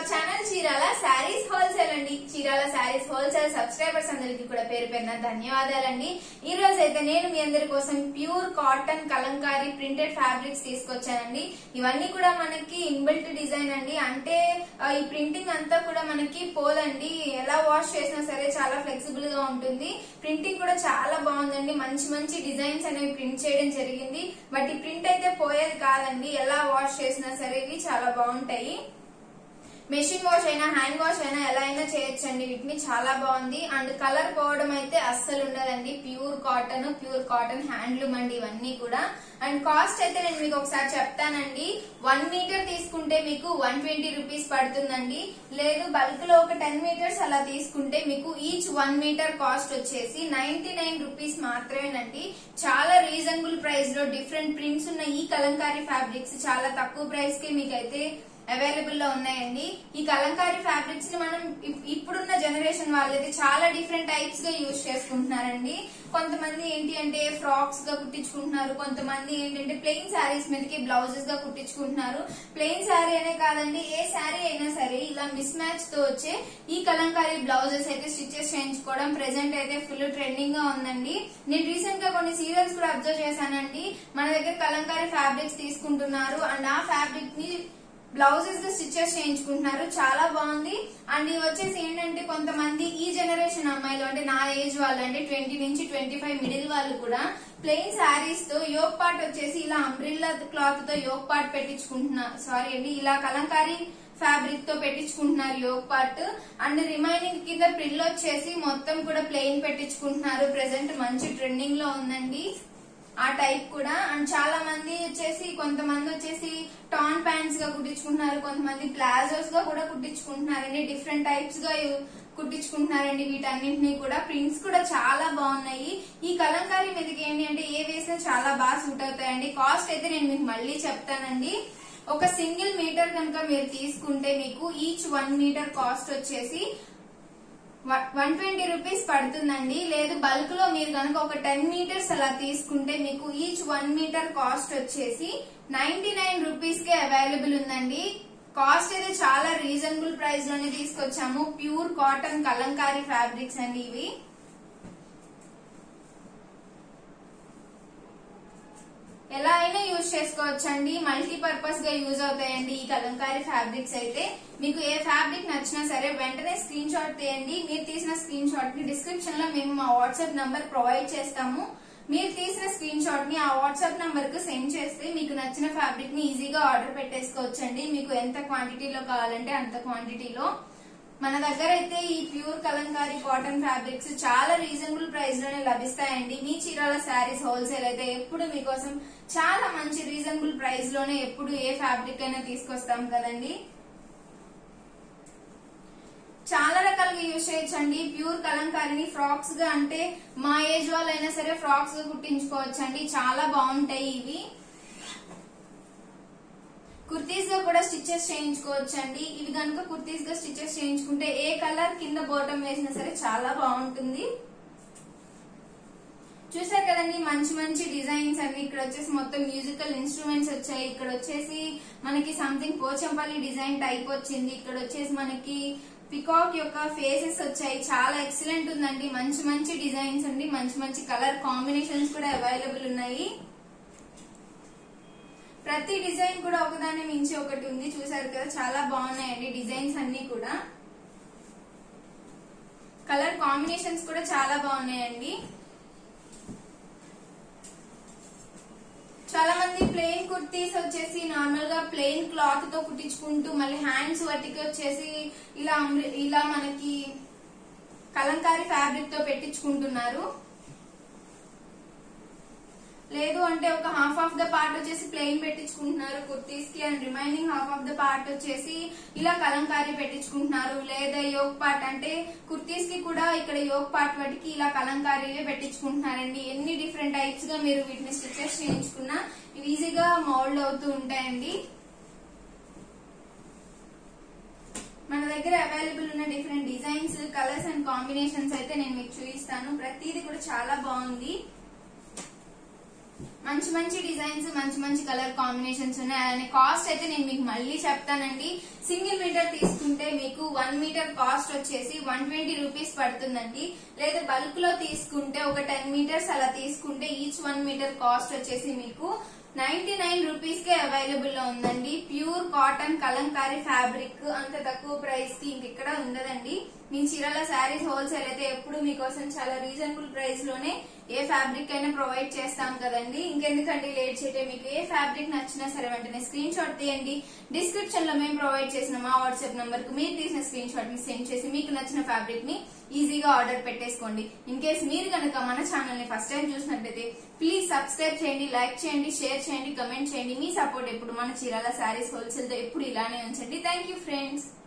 channel Chirala sarees wholesale అండి Chirala sarees wholesale subscribers అందరికి కూడా పేరు పేరున ధన్యవాదాలండి ఈ రోజు అయితే నేను మీ అందరి కోసం pure cotton kalamkari printed fabrics తీసుకొచ్చానండి ఇవన్నీ కూడా మనకి ఇన్బిల్ట్ డిజైన్ అండి అంటే ఆ, ఈ ప్రింటింగ్ అంతా కూడా మనకి పోదండి ఎలా వాష్ చేసినా సరే చాలా ఫ్లెక్సిబుల్ గా ఉంటుంది ప్రింటింగ్ కూడా చాలా బాగుందండి మంచి మంచి డిజైన్స్ అనేవి ప్రింట్ చేయడం జరిగింది బట్ ఈ ప్రింట్ అయితే పోయేది కాదండి ఎలా వాష్ చేసినా సరే ఇవి చాలా బాగుంటాయి మెషిన్ వాష్ అయినా హ్యాండ్ వాష్ అయినా ఎలా అయినా చేయొచ్చండి వీటిని చాలా బాగుంది అండ్ కలర్ పోవడం అయితే అస్సలు ఉండదండి pure cotton pure cotton handloom అండి ఇవన్నీ కూడా అండ్ కాస్ట్ అయితే నేను మీకు ఒకసారి చెప్తానండి వన్ మీటర్ తీసుకుంటే మీకు వన్ ట్వంటీ రూపీస్ పడుతుందండి లేదు బల్క్ లో ఒక టెన్ మీటర్స్ అలా తీసుకుంటే మీకు ఈచ్ వన్ మీటర్ కాస్ట్ వచ్చేసి నైన్టీ నైన్ రూపీస్ మాత్రమేనండి చాలా రీజనబుల్ ప్రైస్ లో డిఫరెంట్ ప్రింట్స్ ఉన్న ఈ కలంకారీ ఫ్యాబ్రిక్స్ చాలా తక్కువ ప్రైస్ కి మీకైతే అవైలబుల్ లో ఉన్నాయండి ఈ కలంకారీ ఫ్యాబ్రిక్స్ ని మనం ఇప్- ఇప్పుడున్న జనరేషన్ వాళ్ళైతే చాలా డిఫరెంట్ టైప్స్ గా యూజ్ చేసుకుంటున్నారండి కొంతమంది ఏంటి అంటే ఫ్రాక్స్ గా కుట్టించుకుంటున్నారు కొంతమంది ఏంటంటే ప్లెయిన్ శారీస్ మీదకి బ్లౌజెస్ గా కుట్టించుకుంటున్నారు ప్లెయిన్ శారీ అనే కాదండి ఏ శారీ అయినా సరే ఇలా మిస్ మ్యాచ్ తో వచ్చే ఈ కలంకారీ బ్లౌజెస్ అయితే స్టిచెస్ చేయించుకోవడం ప్రెసెంట్ అయితే ఫుల్ ట్రెండింగ్ గా ఉందండి నేను రీసెంట్ గా కొన్ని సీరియల్స్ కూడా అబ్జర్వ్ చేశానండి మన దగ్గర కలంకారీ ఫ్యాబ్రిక్స్ తీసుకుంటున్నారు అండ్ ఆ ఫ్యాబ్రిక్ ని బ్లౌజెస్ గా స్టిచెస్ చేయించుకుంటున్నారు చాలా బాగుంది అండ్ ఇవి వచ్చేసి ఏంటంటే కొంతమంది ఈ జనరేషన్ అమ్మాయిలు అంటే నా ఏజ్ వాళ్ళు అంటే ట్వంటీ నుంచి ట్వంటీ ఫైవ్ మిడిల్ వాళ్ళు కూడా ప్లెయిన్ శారీస్ తో యోగ్ పార్ట్ వచ్చేసి ఇలా అంబ్రిల్లా క్లాత్ తో యోగ్ పార్ట్ పెట్టించుకుంటున్నారు సారీ అండి ఇలా కలంకారీ ఫ్యాబ్రిక్ తో పెట్టించుకుంటున్నారు యోగ్ పార్ట్ అండ్ రిమైనింగ్ కింద ప్రిల్ వచ్చేసి మొత్తం కూడా ప్లెయిన్ పెట్టించుకుంటున్నారు ప్రెసెంట్ మంచి ట్రెండింగ్ లో ఉందండి ఆ టైప్ కూడా అండ్ చాలా మంది వచ్చేసి కొంతమంది వచ్చేసి టాన్ ప్యాంట్స్ గా కుట్టించుకుంటున్నారు కొంతమంది ప్లాజోస్ గా కూడా కుట్టించుకుంటున్నారండి డిఫరెంట్ టైప్స్ గా యు- కుట్టించుకుంటున్నారండి వీటన్నింటినీ కూడా ప్రింట్స్ కూడా చాలా బాగున్నాయి ఈ కలంకారీ మీదకి ఏంటి అంటే ఏ వేసినా చాలా బాగా సూట్ అవుతాయండి కాస్ట్ అయితే నేను మీకు మళ్ళీ చెప్తానండి ఒక సింగిల్ మీటర్ కనుక మీరు తీసుకుంటే మీకు ఈచ్ వన్ మీటర్ కాస్ట్ వచ్చేసి వన్ ట్వంటీ రూపీస్ పడుతుందండి లేదు బల్క్ లో మీరు కనుక ఒక టెన్ మీటర్స్ అలా తీసుకుంటే మీకు ఈచ్ వన్ మీటర్ కాస్ట్ వచ్చేసి నైన్టీ నైన్ రూపీస్ కే అవైలబుల్ ఉందండి కాస్ట్ అయితే చాలా రీజనబుల్ ప్రైస్ లోనే తీసుకొచ్చాము ప్యూర్ కాటన్ కలంకారీ ఫ్యాబ్రిక్స్ అండి ఇవి ఎలా అయినా యూజ్ చేసుకోవచ్చండి మల్టీపర్పస్ గా యూజ్ అవుతాయండి ఈ కలంకారీ ఫ్యాబ్రిక్స్ అయితే మీకు ఏ ఫ్యాబ్రిక్ నచ్చినా సరే వెంటనే స్క్రీన్ షాట్ తీయండి మీరు తీసిన స్క్రీన్ షాట్ కి డిస్క్రిప్షన్ లో మేము మా వాట్సాప్ నంబర్ ప్రొవైడ్ చేస్తాము మీరు తీసిన స్క్రీన్ షాట్ ని ఆ వాట్సాప్ నంబర్ కు సెండ్ చేస్తే మీకు నచ్చిన ఫ్యాబ్రిక్ ని ఈజీగా ఆర్డర్ పెట్టేసుకోవచ్చండి మీకు ఎంత క్వాంటిటీలో కావాలంటే అంత క్వాంటిటీలో మన దగ్గర అయితే ఈ ప్యూర్ కలంకారీ కాటన్ ఫ్యాబ్రిక్స్ చాలా రీజనబుల్ ప్రైస్ లోనే లభిస్తాయండి మీ చీరాల శారీస్ హోల్సేల్ అయితే ఎప్పుడు మీకోసం చాలా మంచి రీజనబుల్ ప్రైస్ లోనే ఎప్పుడు ఏ ఫ్యాబ్రిక్ అయినా తీసుకొస్తాం కదండి చాలా రకాలుగా యూజ్ చేయొచ్చండి ప్యూర్ కలంకారీని ఫ్రాక్స్ గా అంటే మా ఏజ్ వాళ్ళైనా సరే ఫ్రాక్స్ గా కుట్టించుకోవచ్చండి చాలా బాగుంటాయి ఇవి కుర్తీస్ గా కూడా స్టిచెస్ చేయించుకోవచ్చండి ఇవి కనుక కుర్తీస్ గా స్టిచెస్ చేయించుకుంటే ఏ కలర్ కింద బోటం వేసినా సరే చాలా బాగుంటుంది చూసారు కదండి మంచి మంచి డిజైన్స్ అవి ఇక్కడ వచ్చేసి మొత్తం మ్యూజికల్ ఇన్స్ట్రుమెంట్స్ వచ్చాయి ఇక్కడ వచ్చేసి మనకి సంథింగ్ పోచంపల్లి డిజైన్ టైప్ వచ్చింది ఇక్కడ వచ్చేసి మనకి పికాక్ యొక్క ఫేసెస్ వచ్చాయి చాలా ఎక్సలెంట్ ఉందండి మంచి మంచి డిజైన్స్ అండి మంచి మంచి కలర్ కాంబినేషన్స్ కూడా అవైలబుల్ ఉన్నాయి ప్రతి డిజైన్ కూడా ఒకదాని మించి ఒకటి ఉంది చూసారు కదా చాలా బాగున్నాయండి డిజైన్స్ అన్ని కూడా కలర్ కాంబినేషన్స్ కూడా చాలా బాగున్నాయండి చాలా మంది ప్లెయిన్ కుర్తీస్ వచ్చేసి నార్మల్ గా ప్లెయిన్ క్లాత్ తో కుట్టించుకుంటూ మళ్ళీ హ్యాండ్స్ వాటికి వచ్చేసి ఇలా అంబ్రె- ఇలా మనకి కలంకారీ ఫ్యాబ్రిక్ తో పెట్టించుకుంటున్నారు లేదు అంటే ఒక హాఫ్ ఆఫ్ ద పార్ట్ వచ్చేసి ప్లెయిన్ పెట్టించుకుంటున్నారు కుర్తీస్ కి and remaining half of the part వచ్చేసి ఇలా కలంకారీ పెట్టించుకుంటున్నారు లేదా యోగ్ పార్ట్ అంటే కుర్తీస్ కి కూడా ఇక్కడ యోగ్ పార్ట్ వాటికి ఇలా కలంకారీవే పెట్టించుకుంటున్నారండి ఎన్ని డిఫరెంట్ టైప్స్ గా మీరు వీటిని స్టిచెస్ చేయించుకున్నా ఇవి ఈజీగా మౌల్డ్ అవుతూ ఉంటాయండి మన దగ్గర అవైలబుల్ ఉన్న different designs colours and combinations అయితే నేను మీకు చూపిస్తాను ప్రతిదీ కూడా చాలా బాగుంది మంచి మంచి డిజైన్స్ మంచి మంచి కలర్ కాంబినేషన్స్ ఉన్నాయి అలానే కాస్ట్ అయితే నేను మీకు మళ్ళీ చెప్తానండి సింగిల్ మీటర్ తీసుకుంటే మీకు వన్ మీటర్ కాస్ట్ వచ్చేసి వన్ ట్వంటీ రూపీస్ పడుతుందండి లేదా బల్క్ లో తీసుకుంటే ఒక టెన్ మీటర్స్ అలా తీసుకుంటే ఈచ్ వన్ మీటర్ కాస్ట్ వచ్చేసి మీకు నైన్టీ నైన్ రూపీస్ కే అవైలబుల్ లో ఉందండి ప్యూర్ కాటన్ కలంకారీ ఫ్యాబ్రిక్ అంత తక్కువ ప్రైస్ కి ఇంకెక్కడ ఉండదండి మీ చీరల శారీస్ హోల్సేల్ అయితే ఎప్పుడు మీకోసం చాలా రీజనబుల్ ప్రైస్ లోనే ఏ ఫ్యాబ్రిక్ అయినా ప్రొవైడ్ చేస్తాం కదండి ఇంకెందుకంటే లేట్ చేయటే మీకు ఏ ఫ్యాబ్రిక్ నచ్చినా సరే వెంటనే స్క్రీన్ షాట్ తీయండి డిస్క్రిప్షన్ లో మేము ప్రొవైడ్ చేసిన మా వాట్సాప్ నంబర్ కు మీరు తీసిన స్క్రీన్ షాట్ ని సెండ్ చేసి మీకు నచ్చిన ఫ్యాబ్రిక్ ని ఈజీగా ఆర్డర్ పెట్టేసుకోండి ఇన్ కేస్ మీరు కనుక మన ఛానల్ ని ఫస్ట్ టైం చూసినట్లయితే ప్లీజ్ సబ్స్క్రైబ్ చేయండి లైక్ చేయండి షేర్ చేయండి కమెంట్ చేయండి మీ సపోర్ట్ ఎప్పుడు మన చీరాల శారీస్ హోల్సేల్ తో ఎప్పుడు ఇలానే ఉంచండి థ్యాంక్ యూ ఫ్రెండ్స్